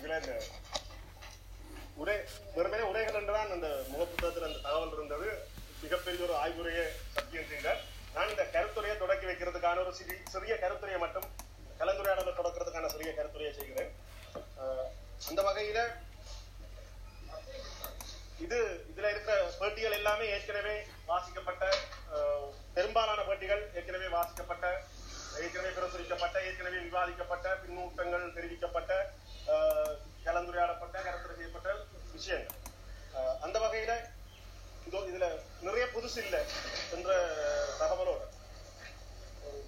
படிக்கல இந்த உரை வெறுமனே உரைகள் என்றுதான் அந்த முகப்புத்தகத்தில் அந்த தகவல் இருந்தது மிகப்பெரிய ஒரு ஆய்வுரையை சத்தியம் செய்தார் நான் இந்த கருத்துரையை தொடக்கி வைக்கிறதுக்கான ஒரு சிறி சிறிய கருத்துரையை மட்டும் கலந்துரையாடலை தொடக்கிறதுக்கான சிறிய கருத்துரையை செய்கிறேன் அஹ், அந்த வகையில இது இதுல இருக்கிற பேட்டிகள் எல்லாமே ஏற்கனவே வாசிக்கப்பட்ட அஹ், பெரும்பாலான பேட்டிகள் ஏற்கனவே வாசிக்கப்பட்ட ஏற்கனவே பிரசுரிக்கப்பட்ட ஏற்கனவே விவாதிக்கப்பட்ட பின்னூட்டங்கள் தெரிவிக்கப்பட்ட அஹ், கலந்துரையாடப்பட்ட கருத்துரை செய்யப்பட்ட விஷயங்கள் அஹ், அந்த வகையில இதோ இதுல நிறைய புதுசு இல்லை என்ற தகவலோட ஒரு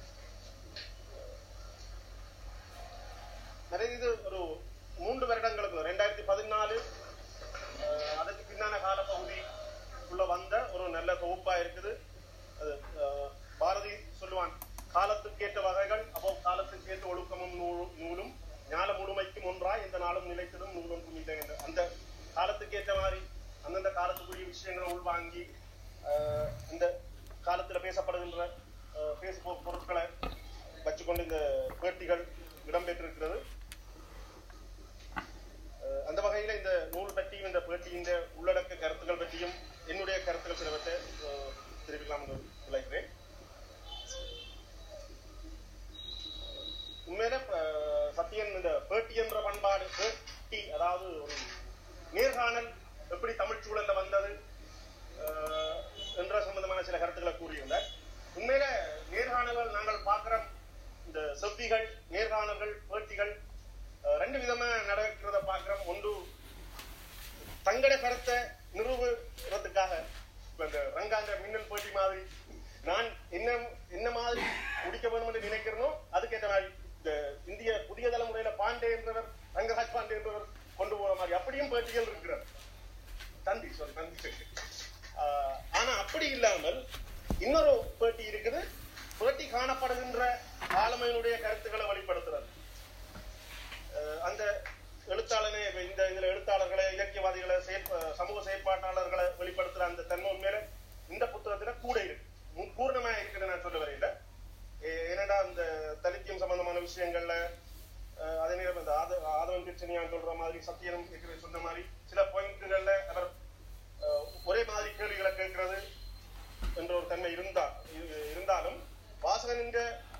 நிறைய இது ஒரு மூன்று வருடங்களுக்கு ரெண்டாயிரத்தி பதினாலு அஹ் அதுக்கு பின்னான கால பகுதிக்குள்ள வந்த ஒரு நல்ல தொகுப்பா இருக்குது அது அஹ், பாரதி சொல்லுவான் காலத்துக்கேற்ற வகைகள் அப்போ காலத்துக்கேற்ற ஒழுக்கமும் நூலும் நூலும் ஞான முழுமைக்கும் ஒன்றாய் இந்த நாளும் நிலைத்ததும் நூலும் புனித என்ற அந்த காலத்துக்கேற்ற மாதிரி அந்தந்த காலத்துக்குரிய விஷயங்களை உள்வாங்கி அஹ், இந்த காலத்துல பேசப்படுகின்ற அஹ், பேசு பொ- பொருட்களை வச்சுக்கொண்டு இந்த பேட்டிகள் இடம்பெற்றிருக்கிறது அஹ் அந்த வகையில இந்த நூல் பற்றியும் இந்த பேட்டியின் உள்ளடக்க கருத்துக்கள் பற்றியும் என்னுடைய கருத்துக்கள் சிலவற்றை அஹ், தெரிவிக்கலாம் என்று விளைகிறேன் உண்மையில அஹ், சத்தியன் இந்த பேட்டி என்ற பண்பாடு பேட்டி அதாவது ஒரு நேர்காணல் எப்படி தமிழ் சூழல்ல வந்தது அஹ், என்ற சம்பந்தமான சில கருத்துக்களை கூறியிருந்தார் உண்மையில நேர்காணல்கள் நாங்கள் பார்க்கிற இந்த செவ்விகள் நேர்காணல்கள் பேட்டிகள் அஹ், ரெண்டு விதமா நடக்கிறத பார்க்கிறோம் ஒன்று தங்கட கருத்தை நிறுவுறதுக்காக இப்ப இந்த ரங்காங்க மின்னல் போட்டி மாதிரி நான் என்ன என்ன மாதிரி முடிக்க வேணும் என்று நினைக்கிறனோ அதுக்கேற்ற மாதிரி இந்த இந்திய புதிய தலைமுறையில பாண்டே என்றவர் ரங்கராஜ் பாண்டே என்றவர் கொண்டு போற மாதிரி அப்படியும் பேட்டிகள் இருக்கிறார் தந்தி சாரி தந்தி ஆஹ் ஆனா அப்படி இல்லாமல் இன்னொரு பேட்டி இருக்குது பேட்டி காணப்படுகின்ற ஆளுமையினுடைய கருத்துக்களை வெளிப்படுத்துறது அஹ் அந்த எழுத்தாளனே இப்ப இந்த இதுல எழுத்தாளர்களை இலக்கியவாதிகளை செயற்ப சமூக செயற்பாட்டாளர்களை வெளிப்படுத்துற அந்த தன்மை உண்மையில இந்த புத்தகத்துல கூட இருக்கு மு- பூர்ணமா இருக்குன்னு நான் சொல்ல வரையில ஏ- ஏனடா இந்த தலித்தியம் சம்பந்தமான விஷயங்கள்ல அஹ் அதே நேரம் இந்த ஆத ஆதவன் பிரச்சனையான் சொல்ற மாதிரி சத்தியனம் ஏற்கனவே சொன்ன மாதிரி சில பாயிண்ட்கள்ல அவர் அஹ், ஒரே மாதிரி கேள்விகளை கேட்கிறது என்ற ஒரு தன்மை இருந்தா இரு- இருந்தாலும் வாசகனின்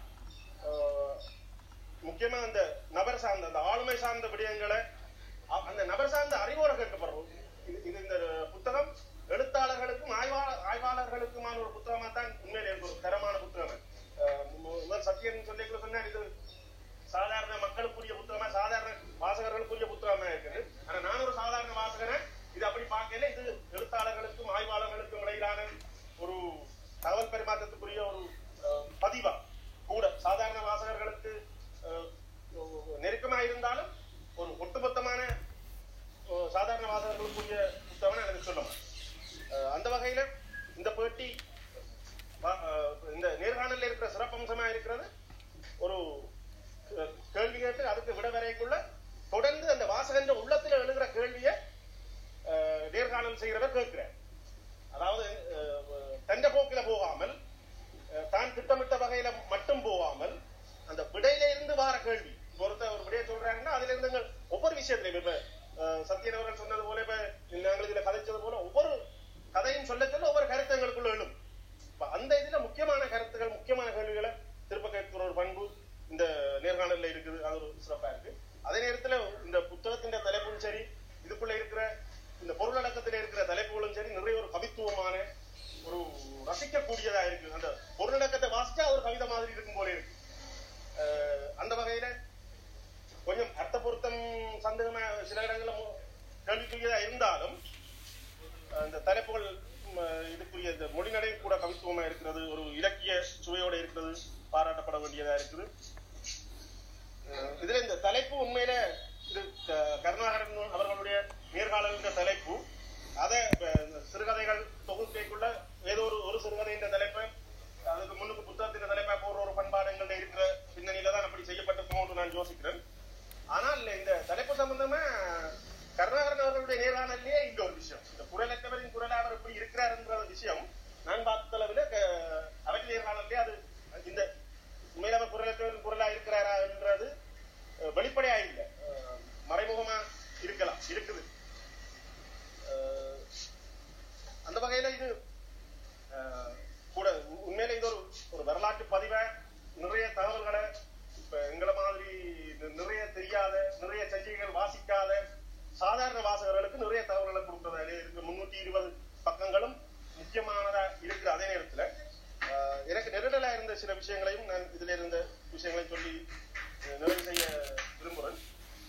அஹ், முக்கியமா அந்த நபர் சார்ந்த அந்த ஆளுமை சார்ந்த விடயங்களை அ- அந்த நபர் சார்ந்த அறிவோட கேட்கப்படுறோம் இது இது இந்த புத்தகம் எழுத்தாளர்களுக்கும் ஆய்வாளர் ஆய்வாளர்களுக்குமான ஒரு புத்தகமா தான் உண்மையிலே இருக்கு ஒரு தரமான புத்தகம் அஹ் மு- முதல் சத்யன் சொல்லிக்குள்ள சொன்னார் இது சாதாரண மக்களுக்குரிய புத்தகமா சாதாரண வாசகர்களுக்குரிய புத்தகமா இருக்குது ஆனா நான் ஒரு சாதாரண வாசகனை இது அப்படி பார்க்கல இது எழுத்தாளர்களுக்கும் ஆய்வாளர்களுக்கும் இடையிலான ஒரு தகவல் பரிமாற்றத்துக்குரிய ஒரு அஹ், பதிவா கூட சாதாரண வாசகர்களுக்கு அஹ், நெருக்கமா இருந்தாலும் ஒரு ஒட்டுமொத்தமான அஹ், சாதாரண வாசகர்களுக்குரிய புத்தகம் எனக்கு சொல்லலாம் அஹ், அந்த வகையில இந்த பேட்டி வா- அஹ், இந்த நேர்காணல்ல இருக்கிற சிறப்பம்சமா இருக்கிறது ஒரு அஹ், கேள்வி கேட்டு அதுக்கு விட வரைக்குள்ள தொடர்ந்து அந்த வாசகன்ற உள்ளத்துல எழுகிற கேள்வியை அஹ், நேர்காணல் செய்கிறவர் கேட்கிறார் அதாவது அஹ், தண்ட போக்கில போகாமல் அஹ், தான் திட்டமிட்ட வகையில மட்டும் போகாமல் அந்த விடையில இருந்து வார கேள்வி ஒருத்தர் ஒரு விடைய சொல்றாருன்னா அதுல இருந்து நீங்கள் ஒவ்வொரு விஷயத்திலையும் இப்ப அஹ், சத்யன் அவர்கள் சொன்னது போல இப்ப நாங்கள் இதுல கதைச்சது போல ஒவ்வொரு கதையும் சொல்ல சொல்ல ஒவ்வொரு கருத்து எங்களுக்குள்ள எழும் இப்ப அந்த இதுல முக்கியமான கருத்துக்கள் முக்கியமான கேள்விகளை திருப்ப கேட்கிற ஒரு பண்பு இந்த நேர்காணல்ல இருக்குது அது ஒரு சிறப்பா இருக்கு அதே நேரத்துல இந்த புத்தகத்தின் தலைப்பும் சரி இதுக்குள்ள இருக்கிற இந்த பொருளடக்கத்துல இருக்கிற தலைப்புகளும் சரி நிறைய ஒரு கவித்துவமான ஒரு ரசிக்கக்கூடியதா இருக்கு அந்த பொருளடக்கத்தை வாசிச்சா அது ஒரு கவிதை மாதிரி இருக்கும் போல இருக்கு அஹ் அந்த வகையில கொஞ்சம் அர்த்த பொருத்தம் சந்தேகமா சில இடங்கள்ல மு- கேள்விக்குரியதா இருந்தாலும் அந்த தலைப்புகள் ம், இதுக்குரிய இந்த மொழிநடை கூட கவித்துவமா இருக்கிறது ஒரு இலக்கிய சுவையோட இருக்கிறது பாராட்டப்பட வேண்டியதா இருக்குது அஹ் இதுல இந்த தலைப்பு உண்மையில இது க- கருணாகரன் அவர்களுடைய நேர்காணல் தலைப்பு அதை அஹ், இந்த சிறுகதைகள் தொகுப்பைக்குள்ள ஏதோ ஒரு ஒரு சிறுகதைன்ற தலைப்பை அதுக்கு முன்னுக்கு புத்தகத்தின் தலைப்பா போடுற ஒரு பண்பாடு எங்கள்ட்ட இருக்கிற பின்னணியில தான் அப்படி செய்யப்பட்டிருக்குமோன்னு நான் யோசிக்கிறேன் ஆனால் இந்த தலைப்பு சம்பந்தமா கருணாகரன் அவர்களுடைய நேர்காணலே இந்த ஒரு விஷயம் இந்த குரலற்றவரின் குரல் அவர் எப்படி இருக்கிறாருன்ற விஷயம் நான் பார்த்த அளவில் அவரின் நேர்காணலே அது இந்த உண்மையில அவர் குரலற்றவரின் குரலா இருக்கிறாரா என்றது அஹ், வெளிப்படையா இல்லை அஹ், மறைமுகமா சாதாரண வாசகர்களுக்கு நிறைய தகவல்களை கொடுக்கறதாலே இருக்கு முன்னூத்தி இருபது பக்கங்களும் முக்கியமானதா இருக்கிற அதே நேரத்துல ஆஹ், எனக்கு நெருடலா இருந்த சில விஷயங்களையும் நான் இதுல இருந்த விஷயங்களையும் சொல்லி அஹ், நிறைவு செய்ய விரும்புகிறேன்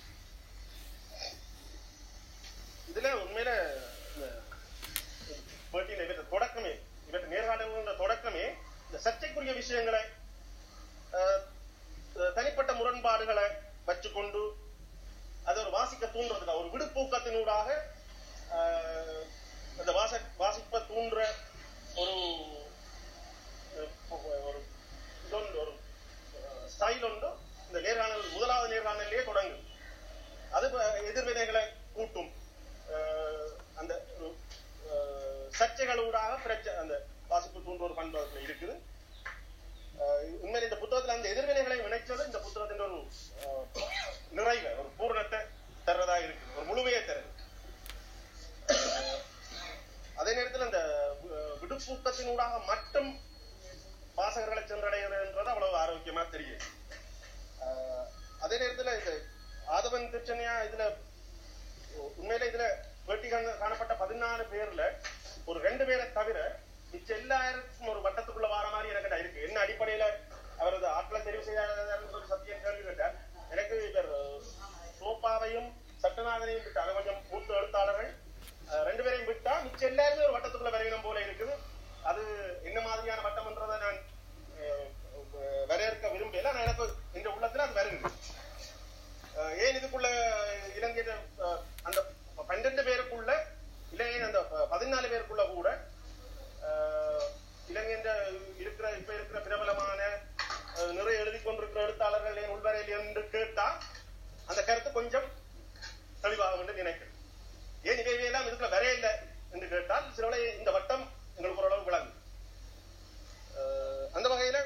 இதுல உண்மையில இந்த பேட்டியில இவற்ற தொடக்கமே இவற்ற நேர்காணல்கள தொடக்கமே இந்த சர்ச்சைக்குரிய விஷயங்களை அஹ், அஹ், தனிப்பட்ட முரண்பாடுகளை வச்சுக்கொண்டு அதை ஒரு வாசிக்க தூண்டுறதுக்கு ஒரு விடுப்பூக்கத்தினூடாக ஆஹ், அந்த வாச வாசிப்ப தூண்டுற ஒரு அஹ், ஒரு இதொன்று, ஒரு ஸ்டைல் ஒன்று இந்த நேர்காணல் முதலாவது நேர்காணலே தொடங்கும் அது ப- எதிர்வினைகளை கூட்டும் அஹ், அந்த ஒரு, அஹ், சர்ச்சைகளூடாக பிரச்ச அந்த வாசிப்பு தூண்டுற ஒரு பண்பு அதுல இருக்குது அஹ், உண்மையில இந்த புத்தகத்துல அந்த எதிர்வினைகளை இணைச்சது இந்த புத்தகத்தின் ஒரு அஹ், நிறைவை ஒரு பூரணத்தை தர்றதா இருக்கு ஒரு முழுமையை தருது அஹ், அதே நேரத்தில் அந்த அஹ், விடுப்பூக்கத்தினூடாக மட்டும் வாசகர்களை சென்றடைகிறதுன்றது அவ்வளவு ஆரோக்கியமா தெரியும் அஹ், அதே நேரத்துல இந்த ஆதவன் பிரச்சனையா இதுல உண்மையில இதுல வேட்டி காண- காணப்பட்ட பதினாலு பேர்ல ஒரு ரெண்டு பேரை தவிர மிச்ச எல்லாருக்கும் ஒரு வட்டத்துக்குள்ள வார மாதிரி எனக்கு இருக்கு என்ன அடிப்படையில அவரது ஆட்களை தெரிவு செய்யாதன்னு சொல்லி சத்தியம் கேள்வி கேட்டார் எனக்கு இவர் சோப்பாவையும் சட்டநாதனையும் விட்டு அது கொஞ்சம் மூத்த எழுத்தாளர்கள் அஹ், ரெண்டு பேரையும் விட்டா மிச்ச எல்லாருமே ஒரு வட்டத்துக்குள்ள வரையணும் போல இருக்குது அது என்ன மாதிரியான வட்டம்ன்றதை நான் அஹ், வரையறுக்க விரும்பல ஆனா எனக்கு இந்த உள்ளத்துல அது வருது அஹ் ஏன் இதுக்குள்ள இலங்கையில அஹ், அந்த பன்னெண்டு பேருக்குள்ள இல்ல ஏன் அந்த ப- பதினாலு பேருக்குள்ள கூட அஹ், இலங்கையில இருக்கிற இப்ப இருக்கிற பிரபலமான அஹ், நிறைய எழுதி கொண்டிருக்கிற எழுத்தாளர்கள் ஏன் உள்வரையில் என்று கேட்டா அந்த கருத்து கொஞ்சம் தெளிவாகும் என்று நினைக்கிறேன் ஏன் இவை எல்லாம் இதுக்குள்ள வரையில்லை என்று கேட்டால் சில வேளை இந்த வட்டம் எங்களுக்கு ஓரளவு விளங்கும் அஹ், அந்த வகையில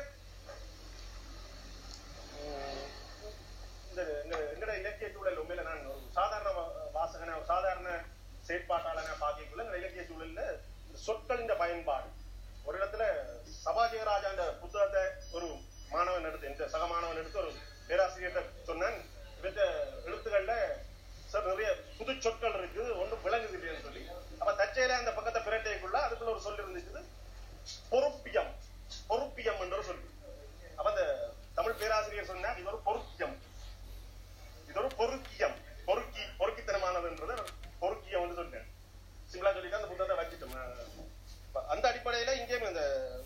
உம், இந்த இந்த எங்கட இலக்கிய சூழல் உண்மையில நான் ஒரு சாதாரண வா- வாசகன ஒரு சாதாரண செயற்பாட்டாளன பார்க்கக்குள்ள இந்த இலக்கிய சூழல்ல இந்த சொற்களின் பயன்பாடு ஒரு இடத்துல சபாஜயராஜா அந்த புத்தகத்தை ஒரு மாணவன் எடுத்து இந்த சக மாணவன் எடுத்து ஒரு பேராசிரியர்கிட்ட சொன்னான் இவற்ற எழுத்துக்கள்ல சார் நிறைய புது சொற்கள் இருக்குது ஒண்ணும் விளங்குது இல்லைன்னு சொல்லி அப்ப தச்சையில அந்த பக்கத்தை பிரட்டைக்குள்ள அதுக்குள்ள ஒரு சொல் இருந்துச்சு பொறுப்பியம் பொறுப்பியம் என்ற ஒரு சொல்லி அப்ப அந்த தமிழ் பேராசிரியர் சொன்னார் இது ஒரு பொறுக்கியம் இது ஒரு பொறுக்கியம் பொறுக்கி பொறுக்கித்தனமானதுன்றது பொறுக்கியம் வந்து சொன்னேன் சிம்பிளா சொல்லிட்டு அந்த புத்தகத்தை வச்சுட்டோம் அப்ப அந்த அடிப்படையில இங்கேயும் இந்த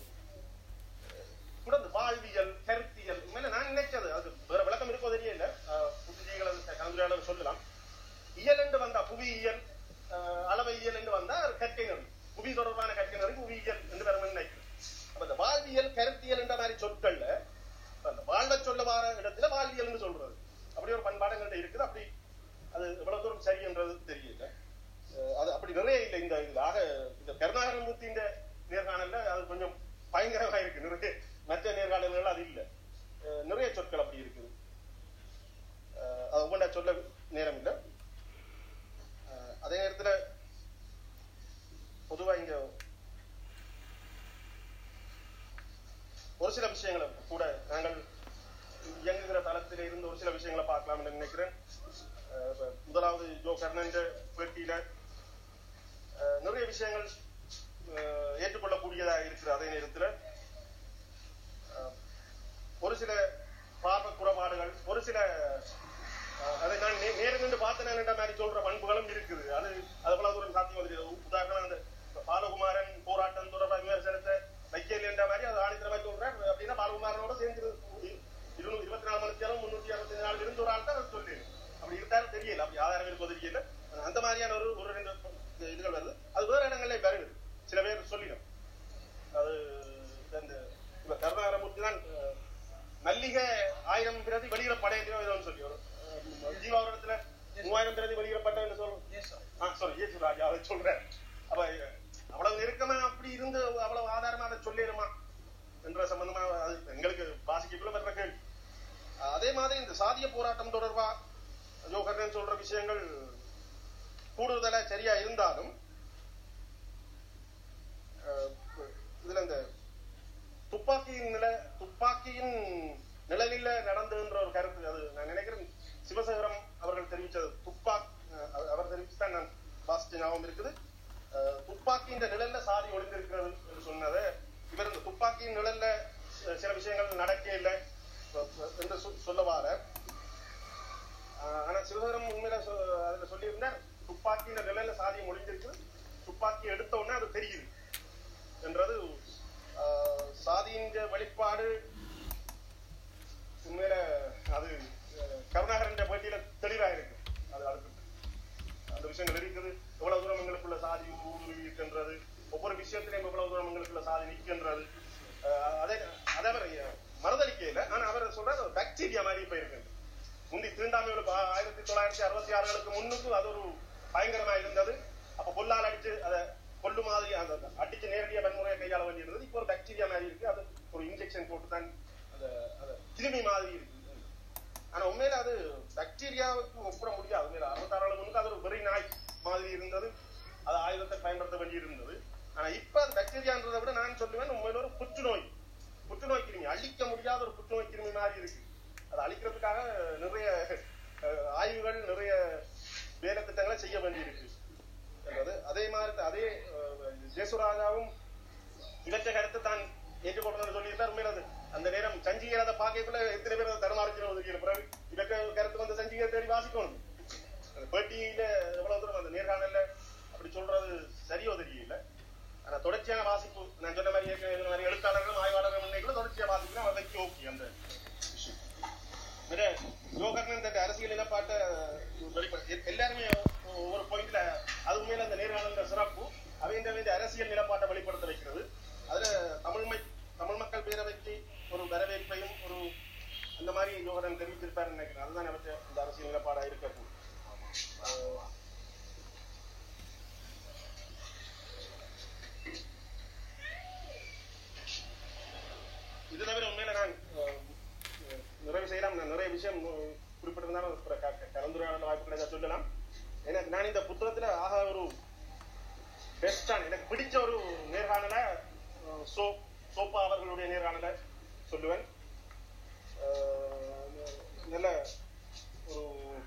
கூட இந்த வாழ்வியல் கருத்தியல் உண்மையில நான் நினைச்சது அது வேற விளக்கம் இருக்கோ தெரியல அஹ், புத்திஜிகள் அது கலந்துரையாடல் சொல்லலாம் இயல் என்று வந்தா புவியியல் அஹ், அளவையியல் என்று வந்தா அது கற்கை நெறி புவி தொடர்பான கற்கை நெறி புவியியல் என்று வரும் நினைக்கிறேன் அப்ப இந்த வாழ்வியல் கருத்தியல் என்ற மாதிரி சொற்கள்ல இப்ப அந்த வாழ்வை சொல்ல வார இடத்துல வாழ்வியல்னு சொல்றது அப்படி ஒரு பண்பாடு எங்கள்கிட்ட இருக்குது அப்படி அது எவ்வளவு தூரம் சரியன்றது தெரியல அஹ் அது அப்படி நிறைய இல்லை இந்த இதுல ஆக இந்த கருணாகரமூர்த்தியின் நேர்காணல்ல அது கொஞ்சம் பயங்கரமா இருக்கு நிறைய மற்ற நேர்காணல்கள் அது இல்ல அஹ் நிறைய சொற்கள் அப்படி இருக்குது அஹ் அது ஒவ்வொன்றா சொல்ல நேரம் இல்லை அஹ் அதே நேரத்துல பொதுவா இங்க ஒரு சில விஷயங்களை கூட நாங்கள் இயங்குகிற தளத்தில இருந்து ஒரு சில விஷயங்களை பார்க்கலாம் என்று நினைக்கிறேன் அஹ் இப்ப முதலாவது ஜோ கர்ணன் பேட்டியில அஹ் நிறைய விஷயங்கள் அஹ் ஏற்றுக்கொள்ளக்கூடியதாக இருக்கிற அதே நேரத்தில் அஹ் ஒரு சில பார்வை குறைபாடுகள் ஒரு சில அஹ் அதை நான் நே- நேரில் நின்று பார்த்தேன் என்ற மாதிரி சொல்ற பண்புகளும் இருக்குது அது அது போல தூரம் சாத்தியம் வந்து உதாரணம் அந்த பாலகுமாரன் போராட்டம் தொடர்பாக விமர்சனத்தை வைக்கல என்ற மாதிரி அது ஆணித்தரமா சொல்றார் அப்படின்னா பாலகுமாரனோட சேர்ந்து இருநூறு இருபத்தி நாலு மணி நேரம் முன்னூத்தி அறுபத்தி நாலு இருந்த ஒரு ஆள் தான் அவர் சொல்லு அப்படி இருந்தாலும் தெரியல அப்படி ஆதாரம் இருக்கோ தெரியல அந்த மாதிரியான ஒரு ஒரு ரெண்டு இதுகள் வருது அது வேற இடங்கள்ல வருது சில பேர் சொல்லிடும் அது இந்த இப்ப கருணாகரமூர்த்தி தான் அஹ், மல்லிகை ஆயிரம் பிரதி வெளியிடப்படையோ ஏதோ சொல்லி ஒரு அஹ், ஜீவாவரத்துல மூவாயிரம் பிரதி வெளியிடப்பட்ட சொல்லும் ஆ சாரி ஏசு ராஜா அதை சொல்றேன் அப்ப அவ்வளவு நெருக்கமா அப்படி இருந்து அவ்வளவு ஆதாரமா அதை சொல்லிடுமா என்ற சம்பந்தமா அது எங்களுக்கு வாசிக்கக்குள்ள வர்ற கேள்வி அஹ், அதே மாதிரி இந்த சாதிய போராட்டம் தொடர்பா ஜோகர்ணன் சொல்ற விஷயங்கள் கூடுதலா சரியா இருந்தாலும் அஹ், இதுல இந்த துப்பாக்கியின் நில துப்பாக்கியின் நிழலில நடந்துன்ற ஒரு கருத்து அது நான் நினைக்கிறேன் சிவசேகரம் அவர்கள் தெரிவிச்சது துப்பாக் அஹ் அவர் ஞாபகம் இருக்குது அஹ், துப்பாக்கியின் நிழல்ல சாதி ஒளிந்திருக்கிறது என்று சொன்னதை இவர் இந்த துப்பாக்கியின் நிழல்ல சி- சில விஷயங்கள் நடக்க இல்லை என்று சொ- சொல்ல வார ஆஹ் ஆனா சிவகரம் உண்மையில சொ- அதுல சொல்லியிருந்தார் துப்பாக்கியின் நிழல்ல சாதியம் ஒளிஞ்சிருக்கு துப்பாக்கி எடுத்த உடனே அது தெரியுது என்றது ஆஹ் சாதியின் வெளிப்பாடு உண்மையில அது அஹ், கருணாகரன் பேட்டியில தெளிவா இருக்கு அது அதுக்கு அந்த விஷயங்கள் இருக்குது எவ்வளவு தூரம் எங்களுக்குள்ள சாதி ஊடுருவி இருக்கின்றது ஒவ்வொரு விஷயத்திலையும் எவ்வளவு தூரம் எங்களுக்குள்ள சாதி நிற்கின்றது அஹ் அதே அதே அவர் மறுதளிக்கையில ஆனா அவர் சொல்றாரு ஒரு பாக்டீரியா மாதிரி இப்ப இருக்கு முந்தி தீண்டாமைகளுக்கு ஆ- ஆயிரத்தி தொள்ளாயிரத்தி அறுபத்தி ஆறுகளுக்கு முன்னுக்கு அது ஒரு பயங்கரமா இருந்தது அப்ப பொல்லால் அடிச்சு அதை கொள்ளு மாதிரி அந்த அடிச்சு நேரடியா வன்முறையை கையாள வேண்டியிருந்தது இப்போ ஒரு பாக்டீரியா மாதிரி இருக்கு அது ஒரு இன்ஜெக்ஷன் போட்டு தான் அந்த அந்த கிருமி மாதிரி இருக்கு ஆனா உண்மையில அது பாக்டீரியாவுக்கு ஒப்பிட முடியாது உண்மையில அறுபத்தாறு முன்னுக்கு அது ஒரு வெறி நாய் மாதிரி இருந்தது அது ஆயுதத்தை பயன்படுத்த வேண்டி இருந்தது ஆனா இப்ப அது பாக்டீரியான்றதை விட நான் சொல்லுவேன் உண்மையில ஒரு புற்றுநோய் புற்றுநோய் கிருமி அழிக்க முடியாத ஒரு புற்றுநோய் கிருமி மாதிரி இருக்கு அதை அழிக்கிறதுக்காக நிறைய அஹ், ஆய்வுகள் நிறைய வேலை திட்டங்களை செய்ய வேண்டியிருக்கு என்றது அதே மாதிரி அதே அஹ், ஜேசுராஜாவும் இவற்றை கருத்து தான் ஏற்றுக்கொள்ளணும்னு சொல்லியிருந்தார் உண்மையில அது அந்த நேரம் சஞ்சிகை அதை பார்க்கக்குள்ள எத்தனை பேர் அதை தரமாறுக்கிறோம் ஒதுக்கிற பிறகு இவற்றை கருத்து வந்து சஞ்சிகை தேடி வாசிக்கணும் அந்த பேட்டியில எவ்வளவு தூரம் அந்த நேர்காணல்ல அப்படி சொல்றது சரியோ தெரியல ஆனா தொடர்ச்சியான வாசிப்பு நான் சொன்ன மாதிரி ஏற்கனவே சொன்ன மாதிரி எழுத்தாளர்களும் ஆய்வாளர்களும் முன்னே தொடர்ச்சியா வாசிக்கணும் அதைக்கு ஓகே அந்த விஷயம் மிக யோகர்ணன் தன் அரசியல் இனப்பாட்ட வெளிப்பட எ- எல்லாருமே ஒவ்வொரு பாயிண்ட்ல அது உண்மையில அந்த நேர்காணல் சிறப்பு அவைந்த வேண்டிய அரசியல் நிலப்பாட்டை வெளிப்படுத்த வைக்கிறது அதுல தமிழ் மை- தமிழ் மக்கள் பேரவைக்கு ஒரு வரவேற்பையும் ஒரு அந்த மாதிரி யோகரன் தெரிவித்திருப்பாரு நினைக்கிறேன் அதுதான் அவற்றை இந்த அரசியல் நிலப்பாடா இருக்கக்கூடும் ஆஹ் இது தவிர உண்மையில நான் அஹ், அஹ், நிறைவு செய்யலாம் நான் நிறைய விஷயம் அஹ், குறிப்பிட்டிருந்தாலும் அப்புறம் க- க- கலந்துரையாடல் வாய்ப்பு கிடைச்சா சொல்லலாம் எனக்கு நான் இந்த புத்தகத்துல ஆக ஒரு பெஸ்டான எனக்கு பிடிச்ச ஒரு நேர்காணல அஹ், சோ சோப்பா அவர்களுடைய நேர்காணல சொல்லுவேன் அஹ், நல்ல ஒரு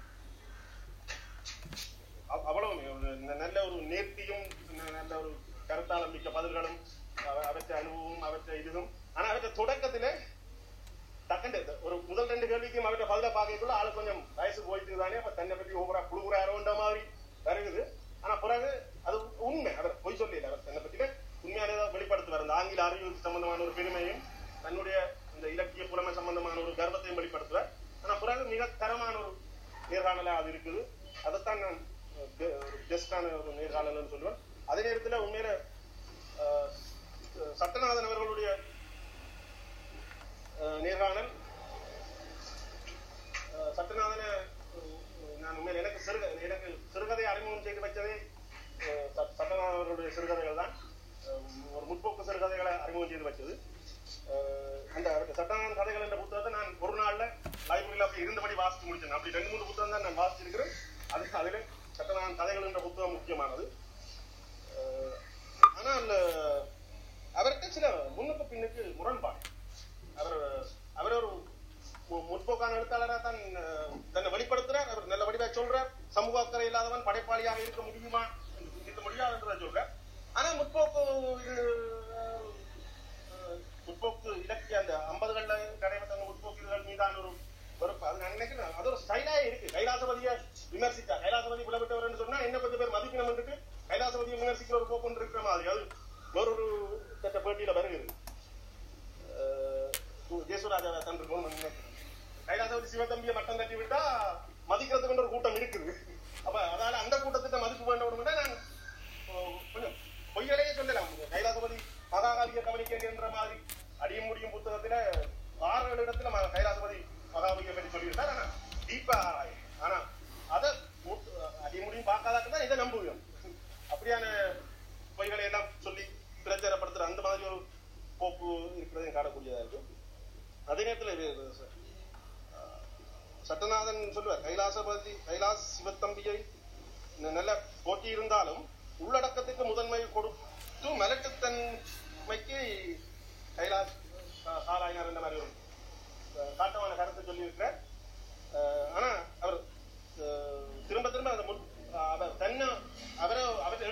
அவ்- அவ்வளவு ஒரு ந- நல்ல ஒரு நேர்த்தியும் ந- நல்ல ஒரு கருத்தாளம் மிக்க பதில்களும் அவ- அவற்றை அனுபவமும் அவற்றை இதுவும் ஆனா அவற்றை தொடக்கத்திலே டக்குண்டு ஒரு முதல் ரெண்டு கேள்விக்கும் அவற்றை பதில பார்க்கக்குள்ள ஆளு கொஞ்சம் வயசு போயிட்டு தானே அப்ப தன்னை பற்றி ஓவரா குழுகுறாரோன்ற மாதிரி வருகுது ஆனா பிறகு அது உண்மை அவர் பொய் சொல்லல அவர் தன்னை பற்றின உண்மையான ஏதாவது வெளிப்படுத்துவார் அந்த ஆங்கில அறிவு சம்பந்தமான ஒரு பெருமையும் தன்னுடைய இந்த இலக்கிய புலமை சம்பந்தமான ஒரு கர்வத்தையும் வெளிப்படுத்துவார் ஆனா பிறகு மிக தரமான ஒரு நேர்காணலா அது இருக்குது அதைத்தான் நான் அஹ், பெ- ஒரு பெஸ்டான ஒரு நேர்காணல்னு சொல்லுவேன் அதே நேரத்துல உண்மையில அஹ், சட்டநாதன் அவர்களுடைய அஹ், நேர்காணல் அஹ், சட்டநாதனை அஹ், நான் உண்மையில எனக்கு சிறுக எனக்கு சிறுகதை அறிமுகம் செய்து வச்சதே அஹ், சட்- சட்டநாதன் அவர்களுடைய சிறுகதைகள் தான் அஹ், ஒரு முற்போக்கு சிறுகதைகளை அறிமுகம் செய்து வச்சது அஹ், அந்த சட்டநாதன் கதைகள் என்ற புத்தகத்தை நான் ஒரு நாள்ல லைப்ரரியில அப்படி இருந்தபடி வாசித்து முடிச்சேன் அப்படி ரெண்டு மூணு புத்தகம் தான் நான் வாசிச்சிருக்கிறேன் அது அதுல சட்டநாதன் கதைகள் என்ற புத்தகம் முக்கியமானது அஹ், ஆனால் அஹ், அவருக்கு சில முன்னுக்கு பின்னுக்கு முரண்பாடு அவர் அவர் ஒரு மு- முற்போக்கான எழுத்தாளரா தான் அஹ், தன்னை வெளிப்படுத்துறார் அவர் நல்ல வடிவா சொல்றார் சமூக அக்கறை இல்லாதவன் படைப்பாளியாக இருக்க முடியுமா என்று சிந்திக்க முடியாதுன்றதை சொல்றார் ஆனா முற்போக்கு இது அஹ், அஹ், முற்போக்கு இலக்கிய அந்த ஐம்பதுகள்ல நடைபெற்ற அந்த முற்போக்கு இதுகள் மீதான ஒரு வெறுப்பு அது நான் நினைக்கிறேன் அது ஒரு ஸ்டைலாயே இருக்கு கைலாசபதியை விமர்சித்தா கைலாசபதி விளவிட்டவர்னு சொன்னா என்ன கொஞ்சம் பேர் மதிக்கணும் இருக்கு கைலாசபதியை விமர்சிக்கிற ஒரு போக்கு ஒன்று இருக்கிற மாதிரி அது வேறொரு தட்ட பேட்டியில வருகிறது அஹ் ஜேசுராஜாவை தந்திருக்கோம் நினைக்கிறேன் கைலாசபதி சிவதம்பியை மட்டம் தட்டி விட்டா மதிக்கிறதுக்கு ஒரு கூட்டம் இருக்குது அப்ப அதனால அந்த கூட்டத்திட்ட மதிப்பு வேண்டும் நான் அஹ், கொஞ்சம் பொய்களையே சொல்லலாம் கைலாசபதி மகாகாலிய கவனிக்க என்ற மாதிரி அடியும் முடியும் புத்தகத்துல ஆறு ஏழு இடத்துல ம- கைலாசபதி மகாபலியை பற்றி சொல்லியிருந்தார் ஆனா டீப்பா ஆராய் ஆனா அதை அடியும் முடியும் பார்க்காதாக்கு தான் இதை நம்புவோம் அப்படியான பொய்களை எல்லாம் சொல்லி பிரச்சாரப்படுத்துற அந்த மாதிரி ஒரு போக்கு இருக்கிறதையும் காணக்கூடியதா இருக்கு அதே நேரத்துல இது- இது- அஹ், சட்டநாதன் சொல்லுவார் கைலாசபதி கைலாஸ் சிவத்தம்பியை ந- நல்ல போட்டி இருந்தாலும் உள்ளடக்கத்துக்கு முதன்மை கொடுத்து மிரட்டுத்தன்மைக்கு கைலாஸ் அஹ், சாராயினார் என்ற மாதிரி ஒரு அஹ், காட்டமான கருத்தை சொல்லியிருக்கிறார் அஹ், ஆனா அவர் அஹ், திரும்ப திரும்ப அந்த முன் அவர் தன்னை அவரை அவர்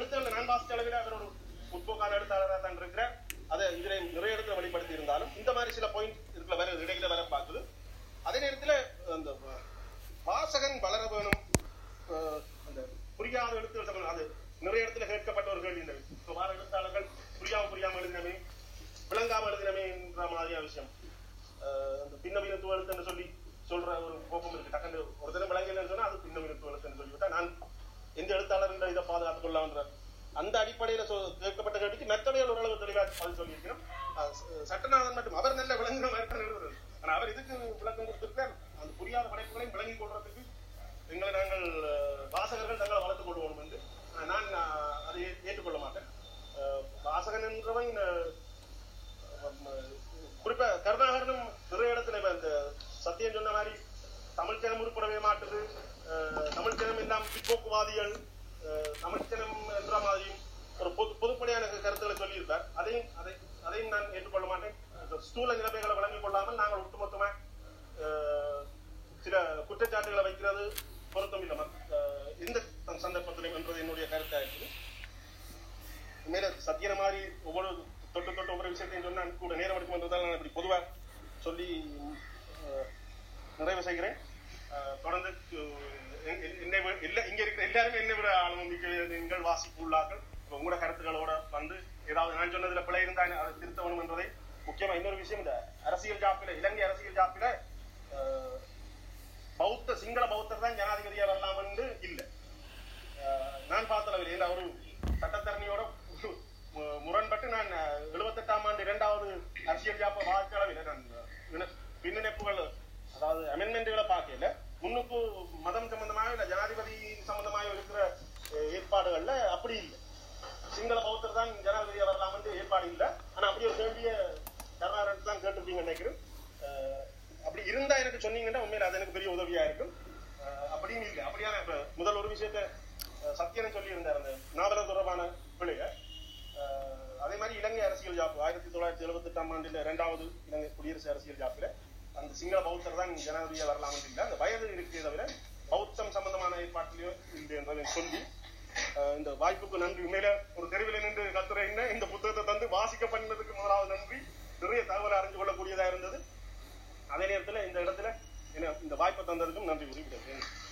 எழுத்தாளராக தான் இருக்கிறார் அதை இதில் நிறைய இடத்துல வெளிப்படுத்தி இருந்தாலும் இந்த மாதிரி சில பாயிண்ட் இதுல வர இடையில வர பார்க்குது அதே நேரத்துல அந்த வ- வாசகன் வளர வேணும் அஹ், அந்த புரியாத எழுத்துக்கள் சம்பந்தம் அது நிறைய இடத்துல கேட்கப்பட்ட ஒரு கேள்வி இந்த இப்ப வார எழுத்தாளர்கள் புரியாம புரியாம எழுதினமே விளங்காம எழுதினமே என்ற மாதிரியான விஷயம் அஹ், அந்த பின்ன வினத்துவ எழுத்துன்னு சொல்லி சொல்ற ஒரு கோபம் இருக்கு டக்குன்னு ஒரு தினம் விளங்கலன்னு சொன்னா அது பின்ன வினத்துவ எழுத்துன்னு சொல்லிவிட்டா நான் எந்த எழுத்தாளர் என்ற இதை பாதுகாத்துக் கொள்ளலாம்ன்ற அந்த அடிப்படையில சொ- கேட்கப்பட்ட கேள்விக்கு மெத்தடையில் ஓரளவு தெளிவாக பதில் சொல்லியிருக்கிறோம் அஹ் ச- சட்டநாதன் மட்டும் அவர் நல்ல விளங்குற மாதிரி தான் எழுதுறது ஆனா அவர் இதுக்கு விளக்கம் கொடுத்திருக்கார் அந்த புரியாத படைப்புகளையும் விளங்கிக் கொள்றதுக்கு எங்களை நாங்கள் அஹ், வாசகர்கள் தங்களை வளர்த்துக் கொள்வோம் என்று அஹ், நான் அஹ், அதை ஏ- ஏற்றுக்கொள்ள மாட்டேன் அஹ், வாசகன் என்றவன் அஹ், அஹ், குறிப்பா கருணாகரனும் நிறைய இடத்துல இப்ப இந்த சத்தியம் சொன்ன மாதிரி தமிழ் ஜனம் உருப்படவே மாட்டுது அஹ், தமிழ் ஜனம் எல்லாம் பிற்போக்குவாதிகள் அஹ், தமிழ் ஜனம் என்ற மாதிரியும் ஒரு பொது பொதுப்படையான கருத்துக்களை சொல்லியிருப்பார் அதையும் அதை அதையும் நான் ஏற்றுக்கொள்ள மாட்டேன் இந்த ஸ்தூல நிலைமைகளை வழங்கிக் கொள்ளாமல் நாங்கள் ஒட்டுமொத்தமா அஹ், சில குற்றச்சாட்டுகளை வைக்கிறது பொருத்தம் இல்லை மத்- அஹ், எந்த சந்தர்ப்பத்திலும் என்றது என்னுடைய கருத்தா இருக்குது உண்மையில சத்தியன மாதிரி ஒவ்வொரு தொட்டு தொட்டு ஒவ்வொரு விஷயத்தையும் சொன்னா கூட நேரம் எடுக்கும்ன்றதால நான் இப்படி பொதுவா சொல்லி அஹ், நிறைவு செய்கிறேன் அஹ், தொடர்ந்து அஹ், எ- எ- என்னை விட- எல்லா இங்க இருக்கிற எல்லாருமே என்னை விட ஆளும் நீங்கள் வாசிப்பு உள்ளார்கள் இப்ப உங்களோட கருத்துக்களோட வந்து ஏதாவது நான் சொன்னதுல பிழை இருந்தா அதை திருத்த வேணும் என்பதை முக்கியமா இன்னொரு விஷயம் இந்த அரசியல் ஜாப்பில இலங்கை அரசியல் ஜாப்பில அஹ், பௌத்த சிங்கள பௌத்தர் தான் ஜனாதிபதியா வரலாம் என்று இல்லை அஹ் நான் பார்த்தளவில் ஏன்னா ஒரு சட்டத்தரணியோட மு- முரண்பட்டு நான் எழுபத்தெட்டாம் ஆண்டு இரண்டாவது அரசியல் ஜாப்ப வாக்களவில் நான் வின- பின்னிணைப்புகள் அதாவது அமெண்ட்மெண்ட்டுகளை பார்க்கல முன்னுக்கு மதம் சம்பந்தமாக இல்ல ஜனாதிபதி சம்பந்தமாக இருக்கிற அஹ், ஏற்பாடுகள்ல அப்படி இல்லை சிங்கள பௌத்தர் தான் ஜனாதிபதியா வரலாம் என்று ஏற்பாடு இல்லை ஆனா அப்படி ஒரு கேள்விய கருணாகரன் தான் கேட்டிருப்பீங்கன்னு நினைக்கிறேன் அஹ், அப்படி இருந்தா எனக்கு சொன்னீங்கன்னா உண்மையில அது எனக்கு பெரிய உதவியா இருக்கும் அஹ், அப்படின்னு இல்லை அப்படியான இப்ப முதல் ஒரு விஷயத்த அஹ், சத்யனை சொல்லி இருந்தார் அந்த நாவல தொடர்பான பிழைய அஹ், அதே மாதிரி இலங்கை அரசியல் ஜாப்பு ஆயிரத்தி தொள்ளாயிரத்தி எழுபத்தி எட்டாம் ஆண்டுல இரண்டாவது இலங்கை குடியரசு அரசியல் ஜாப்புல அந்த சிங்கள பௌத்தர் தான் ஜனாதிபதியா வரலாம் என்று இல்லை அந்த வயது இருக்கே தவிர பௌத்தம் சம்பந்தமான ஏற்பாட்டிலையோ இல்லை என்பதை சொல்லி அஹ், இந்த வாய்ப்புக்கு நன்றி உண்மையில ஒரு தெருவில் நின்று கத்துரை என்ன இந்த புத்தகத்தை தந்து வாசிக்க பண்ணதுக்கு முதலாவது நன்றி நிறைய தகவல் அறிஞ்சு கொள்ளக்கூடியதா இருந்தது அதே நேரத்துல இந்த இடத்துல என்ன இந்த வாய்ப்பை தந்ததுக்கும் நன்றி கூறி விடுகிறேன்